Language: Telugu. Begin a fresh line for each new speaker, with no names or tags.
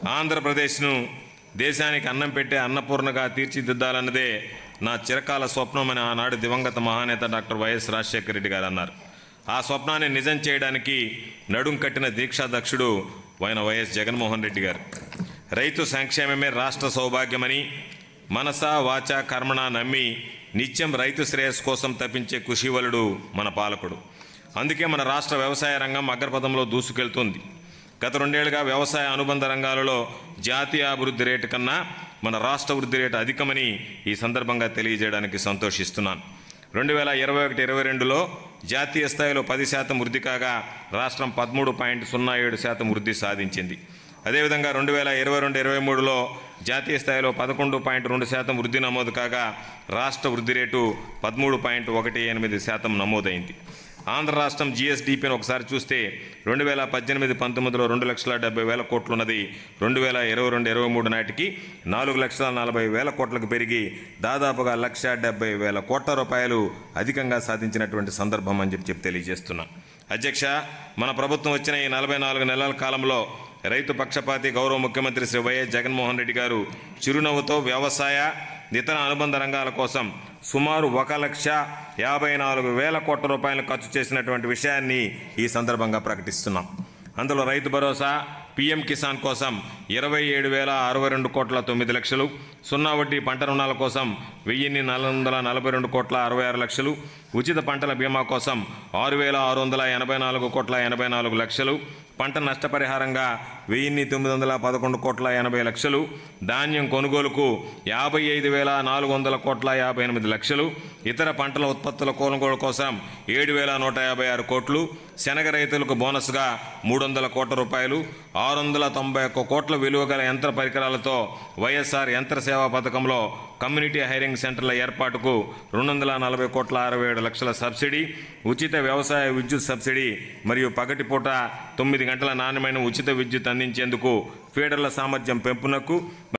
ఆంధ్రప్రదేశ్ను దేశానికి అన్నం పెట్టే అన్నపూర్ణగా తీర్చిదిద్దాలన్నదే నా చిరకాల స్వప్నమని ఆనాడు దివంగత మహానేత డాక్టర్ వైఎస్ రాజశేఖర రెడ్డి గారు అన్నారు ఆ స్వప్నాన్ని నిజం చేయడానికి నడుం కట్టిన దీక్షాదక్షుడు ఆయన వైఎస్ జగన్మోహన్ రెడ్డి గారు రైతు సంక్షేమమే రాష్ట్ర సౌభాగ్యమని మనస వాచ కర్మణ నమ్మి నిత్యం రైతు శ్రేయస్సు కోసం తప్పించే కుషివలుడు మన పాలకుడు అందుకే మన రాష్ట్ర వ్యవసాయ రంగం అగ్రపథంలో దూసుకెళ్తుంది గత రెండేళ్లుగా వ్యవసాయ అనుబంధ రంగాలలో జాతీయ అభివృద్ధి రేటు కన్నా మన రాష్ట్ర వృద్ధి రేటు అధికమని ఈ సందర్భంగా తెలియజేయడానికి సంతోషిస్తున్నాను రెండు వేల ఇరవై ఒకటి ఇరవై రెండులో జాతీయ స్థాయిలో పది శాతం వృద్ధి కాగా రాష్ట్రం పదమూడు పాయింట్ సున్నా ఏడు శాతం వృద్ధి సాధించింది అదేవిధంగా రెండు వేల ఇరవై రెండు ఇరవై మూడులో జాతీయ స్థాయిలో పదకొండు పాయింట్ రెండు శాతం వృద్ధి నమోదు కాగా రాష్ట్ర వృద్ధి రేటు పదమూడు పాయింట్ ఒకటి ఎనిమిది శాతం నమోదైంది ఆంధ్ర రాష్ట్రం జీఎస్డీపీని ఒకసారి చూస్తే రెండు వేల పద్దెనిమిది పంతొమ్మిదిలో రెండు లక్షల డెబ్బై వేల కోట్లున్నది రెండు వేల ఇరవై రెండు ఇరవై మూడు నాటికి నాలుగు లక్షల నలభై వేల కోట్లకు పెరిగి దాదాపుగా లక్ష డెబ్బై వేల కోట్ల రూపాయలు అధికంగా సాధించినటువంటి సందర్భం అని చెప్పి చెప్పి తెలియజేస్తున్నా అధ్యక్ష మన ప్రభుత్వం వచ్చిన ఈ నలభై నాలుగు నెలల కాలంలో రైతు పక్షపాతి గౌరవ ముఖ్యమంత్రి శ్రీ వైఎస్ జగన్మోహన్ రెడ్డి గారు చిరునవ్వుతో వ్యవసాయ ఇతర అనుబంధ రంగాల కోసం సుమారు ఒక లక్ష యాభై నాలుగు వేల కోట్ల రూపాయలు ఖర్చు చేసినటువంటి విషయాన్ని ఈ సందర్భంగా ప్రకటిస్తున్నాం అందులో రైతు భరోసా పీఎం కిసాన్ కోసం ఇరవై ఏడు వేల అరవై రెండు కోట్ల తొమ్మిది లక్షలు సున్నా వడ్డీ పంట రుణాల కోసం వెయ్యిన్ని నాలుగు వందల నలభై రెండు కోట్ల అరవై ఆరు లక్షలు ఉచిత పంటల బీమా కోసం ఆరు వేల ఆరు వందల ఎనభై నాలుగు కోట్ల ఎనభై నాలుగు లక్షలు పంట నష్టపరిహారంగా వెయ్యిన్ని తొమ్మిది వందల పదకొండు కోట్ల ఎనభై లక్షలు ధాన్యం కొనుగోలుకు యాభై ఐదు వేల నాలుగు వందల కోట్ల యాభై ఎనిమిది లక్షలు ఇతర పంటల ఉత్పత్తుల కొనుగోలు కోసం ఏడు వేల నూట యాభై ఆరు కోట్లు శనగ రైతులకు బోనస్గా మూడు వందల కోట్ల రూపాయలు ఆరు వందల తొంభై ఒక్క కోట్ల విలువ గల యంత్ర పరికరాలతో వైఎస్ఆర్ యంత్ర సేవా పథకంలో కమ్యూనిటీ హైరింగ్ సెంటర్ల ఏర్పాటుకు రెండు వందల నలభై కోట్ల అరవై ఏడు లక్షల సబ్సిడీ ఉచిత వ్యవసాయ విద్యుత్ సబ్సిడీ మరియు పగటిపూట తొమ్మిది గంటల నాణ్యమైన ఉచిత విద్యుత్ అందించేందుకు ఫీడర్ల సామర్థ్యం పెంపునకు